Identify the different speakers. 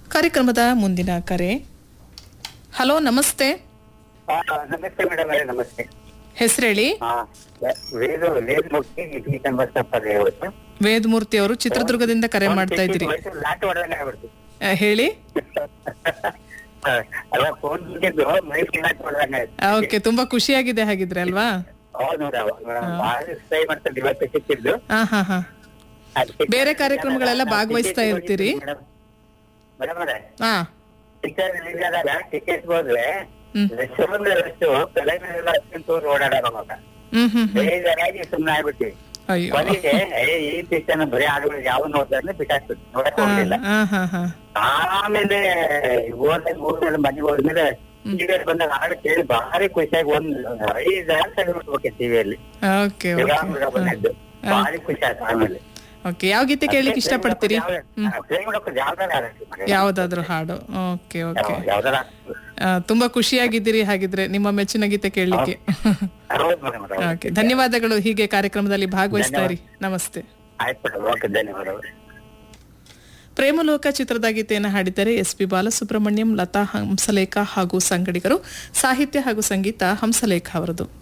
Speaker 1: ಕಾರ್ಯಕ್ರಮದ ಮುಂದಿನ ಕರೆ ಹಲೋ ನಮಸ್ತೆ
Speaker 2: ಹಾ, ನಮಸ್ತೆ ಮೇಡಮ್ ಅವರೇ ನಮಸ್ತೆ
Speaker 1: ಹೆಸರೇಳಿ
Speaker 2: ಹಾ ವೇದ ವೇದ ಮುಕ್ತಿ ಟೀಚರ್ ಬಸಪ್ಪ ಇವತ್ತು
Speaker 1: ವೇದಮೂರ್ತಿ ಅವರು ಚಿತ್ರದುರ್ಗದಿಂದ ಕರೆ ಮಾಡ್ತಾ ಇದ್ದೀರಿ
Speaker 2: ಲಾಟ್ ಹೊಡೆದಂಗೆ ಆಗ್ಬಿಡ್ತು
Speaker 1: ಆ, ಹೇಳಿ
Speaker 2: ಹಾ, ಅಲ್ಲ ಫೋನ್ ಬಿಟ್ಟಿದ್ದು ಮೈಸೂರು ಲಾಟ್ ಹೊಡೆದಂಗೆ ಆಯ್ತು
Speaker 1: ಓಕೆ ತುಂಬಾ ಖುಷಿಯಾಗಿದೆ ಹಾಗಿದ್ರೆ ಅಲ್ವಾ
Speaker 2: ಹೌದು ಮೇಡಮ್ ಭಾಳ ಟ್ರೈ ಮಾಡ್ತಾರೆ ಇವತ್ತು ಸಿಕ್ಕಿದ್ದು
Speaker 1: ಹಾ ಹಾ ಹಾ
Speaker 2: ಅದಕ್ಕೆ
Speaker 1: ಬೇರೆ ಕಾರ್ಯಕ್ರಮಗಳೆಲ್ಲ ಭಾಗವಹಿಸ್ತಾ ಇರ್ತೀರಿ?
Speaker 2: ಮೇಡಮ್ ಅವರೇ
Speaker 1: ಹಾ
Speaker 2: ಟಿಕೆಟ್ ರಿಲೀಸ್ ಆದಾಗ ಟಿಕೆಟ್ ಹೋದ್ರೆ
Speaker 1: ಹ್ಮ್.
Speaker 2: ರಶ್ ಬಂದ್ರೆ ರಶ್ ತಲೆ ಮೇಲೆಲ್ಲ ಹಚ್ಕೊಂಡ್ ಓಡಾಡೋ ಮಗ
Speaker 1: ಹ್ಮ್ ಹ್ಮ್ ಹ್ಮ್
Speaker 2: ಬೇಜಾರಾಗಿ ಸುಮ್ಮನೆ ಆಗ್ಬಿಟ್ಟಿ
Speaker 1: ಅಯ್ಯೋ
Speaker 2: ಕೊನೆಗೆ ಏ ಈ ಪಿಕ್ಚರ್ ಬರೀ ಆಡುಗಳು ಯಾವ ನೋಡಿದ್ರೆ ಬಿಟ್ಟಾಕ್ಬಿಟ್ಟು ನೋಡಕ್ ಹೋಗ್ಲಿಲ್ಲ
Speaker 1: ಹಾ ಹಾ ಹಾ
Speaker 2: ಆಮೇಲೆ ಹೋದ ಮೂರ್ ಮನೆಗೆ ಹೋದ್ಮೇಲೆ ಟಿಕೆಟ್ ಬಂದಾಗ ಹಾಡು ಕೇಳಿ ಭಾರಿ ಖುಷಿಯಾಗಿ ಒಂದ್ ಐದು ಹಾಡು ತೆಗೆದ್ಬಿಟ್ಬೇಕು ಟಿವಿಯಲ್ಲಿ
Speaker 1: ಓಕೆ
Speaker 2: ಬಂದಿದ್ದು ಭಾರಿ ಖುಷಿ ಆಯ್ತು ಆಮೇಲೆ
Speaker 1: ಓಕೆ ಯಾವ ಗೀತೆ ಕೇಳಿಕ್ ಇಷ್ಟಪಡ್ತೀರಿ
Speaker 2: ಯಾವ್ದಾರ
Speaker 1: ಯಾವ್ದಾದ್ರು ಹಾಡು ಓಕೆ ಓಕೆ
Speaker 2: ಯಾವ್ದಾರ
Speaker 1: ತುಂಬಾ ಖುಷಿಯಾಗಿದ್ದೀರಿ ಹಾಗಿದ್ರೆ ನಿಮ್ಮ ಮೆಚ್ಚಿನ ಗೀತೆ ಕೇಳಲಿಕ್ಕೆ
Speaker 2: ಹೌದು ಮೇಡಮ್
Speaker 1: ಓಕೆ ಧನ್ಯವಾದಗಳು ಹೀಗೆ ಕಾರ್ಯಕ್ರಮದಲ್ಲಿ ಭಾಗವಹಿಸ್ತಾ ಇರಿ ನಮಸ್ತೆ
Speaker 2: ಆಯ್ತು ಮೇಡಮ್ ಓಕೆ ಧನ್ಯವಾದಗಳು
Speaker 1: ಪ್ರೇಮಲೋಕ ಚಿತ್ರದ ಗೀತೆಯನ್ನು ಹಾಡಿದ್ದಾರೆ ಎಸ್ ಪಿ ಬಾಲಸುಬ್ರಹ್ಮಣ್ಯಂ ಲತಾ ಹಂಸಲೇಖ ಹಾಗೂ ಸಂಗಡಿಗರು ಸಾಹಿತ್ಯ ಹಾಗೂ ಸಂಗೀತ ಹಂಸಲೇಖ ಅವರದು